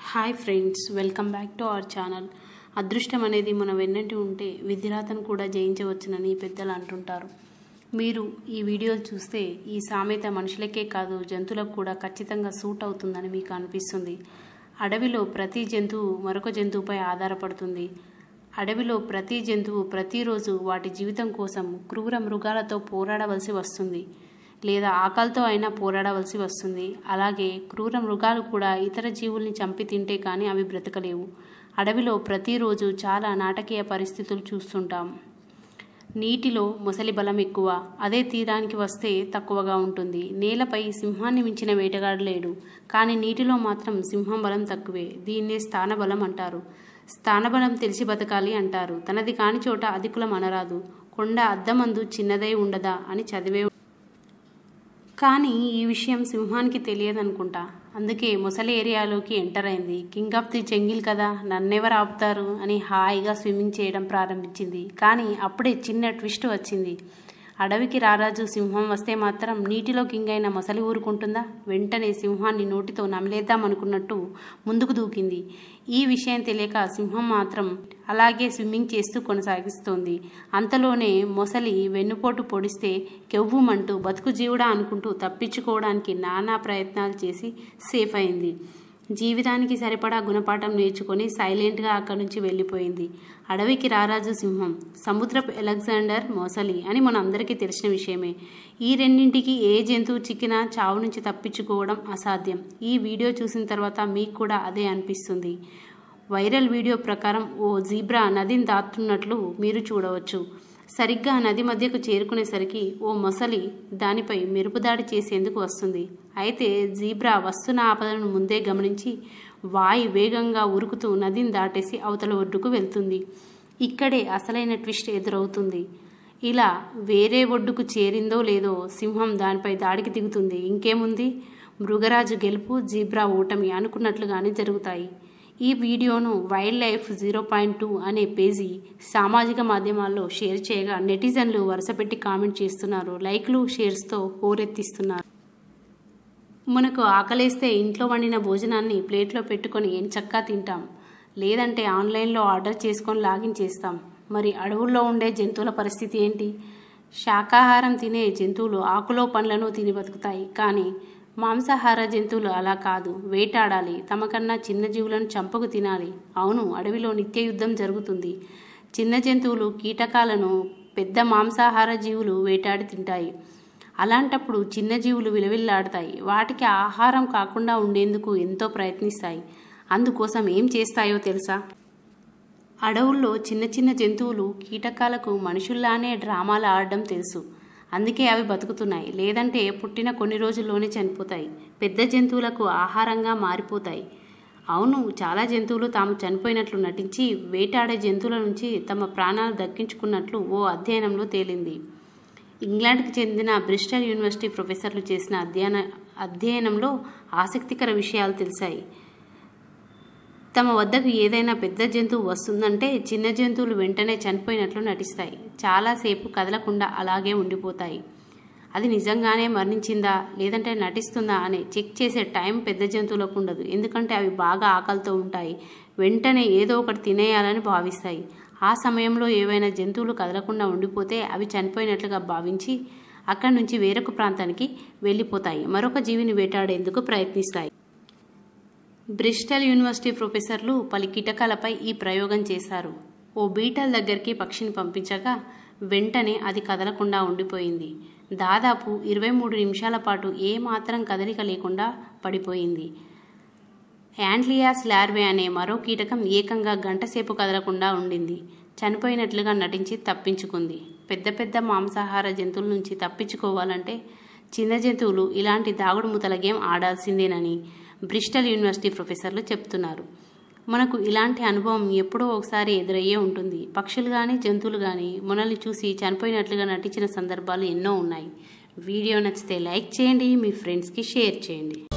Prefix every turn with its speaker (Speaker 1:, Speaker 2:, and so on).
Speaker 1: hi friends welcome back to our channel అదృష్టం అనేది మన వెన్నంటి ఉంటే విధిరాతను కూడా జయించవచ్చునని పెద్దలు అంటుంటారు మీరు ఈ వీడియోలు చూస్తే ఈ సామెత మనుషులకే కాదు జంతువులకు కూడా ఖచ్చితంగా సూట్ అవుతుందని మీకు అనిపిస్తుంది అడవిలో ప్రతి జంతువు మరొక జంతువుపై ఆధారపడుతుంది అడవిలో ప్రతి జంతువు ప్రతిరోజు వాటి జీవితం కోసం క్రూర మృగాలతో పోరాడవలసి వస్తుంది లేదా ఆకలితో అయినా పోరాడవలసి వస్తుంది అలాగే క్రూర మృగాలు కూడా ఇతర జీవుల్ని చంపి తింటే కానీ అవి బ్రతకలేవు అడవిలో ప్రతిరోజు చాలా నాటకీయ పరిస్థితులు చూస్తుంటాం నీటిలో మొసలి బలం ఎక్కువ అదే తీరానికి వస్తే తక్కువగా ఉంటుంది నేలపై సింహాన్ని మించిన వేటగాడు లేడు కానీ నీటిలో మాత్రం సింహం బలం తక్కువే దీన్నే స్థానబలం అంటారు స్థానబలం తెలిసి బతకాలి అంటారు తనది కాని చోట అధికులం అనరాదు కొండ అద్దమందు చిన్నదై ఉండదా అని చదివే కానీ ఈ విషయం సింహానికి తెలియదనుకుంటా అందుకే ముసలి ఏరియాలోకి ఎంటర్ అయింది కింగ్ ఆఫ్ ది జంగిల్ కదా నన్నెవరు ఆపుతారు అని హాయిగా స్విమ్మింగ్ చేయడం ప్రారంభించింది కానీ అప్పుడే చిన్న ట్విస్ట్ వచ్చింది అడవికి రారాజు సింహం వస్తే మాత్రం నీటిలో కింగ్ అయిన మొసలి ఊరుకుంటుందా వెంటనే సింహాన్ని నోటితో నమిలేద్దాం అనుకున్నట్టు ముందుకు దూకింది ఈ విషయం తెలియక సింహం మాత్రం అలాగే స్విమ్మింగ్ చేస్తూ కొనసాగిస్తోంది అంతలోనే మొసలి వెన్నుపోటు పొడిస్తే కెవ్వుమంటూ బతుకు జీవుడా అనుకుంటూ తప్పించుకోవడానికి నానా ప్రయత్నాలు చేసి సేఫ్ అయింది జీవితానికి సరిపడా గుణపాఠం నేర్చుకొని సైలెంట్గా అక్కడి నుంచి వెళ్ళిపోయింది అడవికి రారాజు సింహం సముద్రపు అలెగ్జాండర్ మోసలి అని మన అందరికీ తెలిసిన విషయమే ఈ రెండింటికి ఏ జంతువు చిక్కినా చావు నుంచి తప్పించుకోవడం అసాధ్యం ఈ వీడియో చూసిన తర్వాత మీకు కూడా అదే అనిపిస్తుంది వైరల్ వీడియో ప్రకారం ఓ జీబ్రా నదిని దాటుతున్నట్లు మీరు చూడవచ్చు సరిగ్గా నది మధ్యకు చేరుకునేసరికి ఓ మొసలి దానిపై మెరుపుదాడి చేసేందుకు వస్తుంది అయితే జీబ్రా వస్తున్న ఆపదలను ముందే గమనించి వాయి వేగంగా ఉరుకుతూ నదిని దాటేసి అవతల ఒడ్డుకు వెళ్తుంది ఇక్కడే అసలైన ట్విస్ట్ ఎదురవుతుంది ఇలా వేరే ఒడ్డుకు చేరిందో లేదో సింహం దానిపై దాడికి దిగుతుంది ఇంకేముంది మృగరాజు గెలుపు జీబ్రా ఓటమి అనుకున్నట్లుగానే జరుగుతాయి ఈ వీడియోను wild life zero point two అనే పేజీ సామాజిక మాధ్యమాల్లో షేర్ చేయగా నెటిజన్లు వరుసపెట్టి కామెంట్ చేస్తున్నారు లైక్లు షేర్స్తో హోరెత్తిస్తున్నారు మనకు ఆకలేస్తే ఇంట్లో వండిన భోజనాన్ని ప్లేట్లో పెట్టుకొని చక్కా తింటాం లేదంటే ఆన్లైన్లో ఆర్డర్ చేసుకొని లాగిన్ చేస్తాం మరి అడవుల్లో ఉండే జంతువుల పరిస్థితి ఏంటి శాకాహారం తినే జంతువులు ఆకులో పండ్లను తిని బతుకుతాయి కానీ మాంసాహార జంతువులు అలా కాదు వేటాడాలి తమకన్నా చిన్న జీవులను చంపకు తినాలి అవును అడవిలో నిత్య యుద్ధం జరుగుతుంది చిన్న జంతువులు కీటకాలను పెద్ద మాంసాహార జీవులు వేటాడి తింటాయి అలాంటప్పుడు చిన్న జీవులు విలవిల్లాడతాయి వాటికి ఆహారం కాకుండా ఉండేందుకు ఎంతో ప్రయత్నిస్తాయి అందుకోసం ఏం చేస్తాయో తెలుసా అడవుల్లో చిన్న చిన్న జంతువులు కీటకాలకు మనుషుల్లానే డ్రామాలు ఆడడం తెలుసు అందుకే అవి బతుకుతున్నాయి లేదంటే పుట్టిన కొన్ని రోజుల్లోనే చనిపోతాయి పెద్ద జంతువులకు ఆహారంగా మారిపోతాయి అవును చాలా జంతువులు తాము చనిపోయినట్లు నటించి వేటాడే జంతువుల నుంచి తమ ప్రాణాలు దక్కించుకున్నట్లు ఓ అధ్యయనంలో తేలింది ఇంగ్లాండ్కి చెందిన బ్రిస్టల్ యూనివర్సిటీ ప్రొఫెసర్లు చేసిన అధ్యయన అధ్యయనంలో ఆసక్తికర విషయాలు తెలిసాయి తమ వద్దకు ఏదైనా పెద్ద జంతువు వస్తుందంటే చిన్న జంతువులు వెంటనే చనిపోయినట్లు నటిస్తాయి చాలాసేపు కదలకుండా అలాగే ఉండిపోతాయి అది నిజంగానే మరణించిందా లేదంటే నటిస్తుందా అని చెక్ చేసే టైం పెద్ద జంతువులకు ఉండదు ఎందుకంటే అవి బాగా ఆకలితో ఉంటాయి వెంటనే ఏదో ఒకటి తినేయాలని భావిస్తాయి ఆ సమయంలో ఏవైనా జంతువులు కదలకుండా ఉండిపోతే అవి చనిపోయినట్లుగా భావించి అక్కడి నుంచి వేరొక ప్రాంతానికి వెళ్ళిపోతాయి మరొక జీవిని వేటాడేందుకు ప్రయత్నిస్తాయి బ్రిస్టల్ యూనివర్సిటీ ప్రొఫెసర్లు పలు కీటకాలపై ఈ ప్రయోగం చేశారు ఓ బీటల్ దగ్గరికి పక్షిని పంపించగా వెంటనే అది కదలకుండా ఉండిపోయింది దాదాపు ఇరవై మూడు నిమిషాల పాటు ఏ మాత్రం కదలిక లేకుండా పడిపోయింది యాండ్లియాస్ లార్వే అనే మరో కీటకం ఏకంగా గంటసేపు కదలకుండా ఉండింది చనిపోయినట్లుగా నటించి తప్పించుకుంది పెద్ద పెద్ద మాంసాహార జంతువుల నుంచి తప్పించుకోవాలంటే చిన్న జంతువులు ఇలాంటి దాగుడు ముతల గేమ్ ఆడాల్సిందేనని బ్రిస్టల్ యూనివర్సిటీ ప్రొఫెసర్లు చెప్తున్నారు మనకు ఇలాంటి అనుభవం ఎప్పుడో ఒకసారి ఎదురయ్యే ఉంటుంది పక్షులు కానీ జంతువులు కానీ మనల్ని చూసి చనిపోయినట్లుగా నటించిన సందర్భాలు ఎన్నో ఉన్నాయి వీడియో నచ్చితే లైక్ చేయండి మీ ఫ్రెండ్స్కి షేర్ చేయండి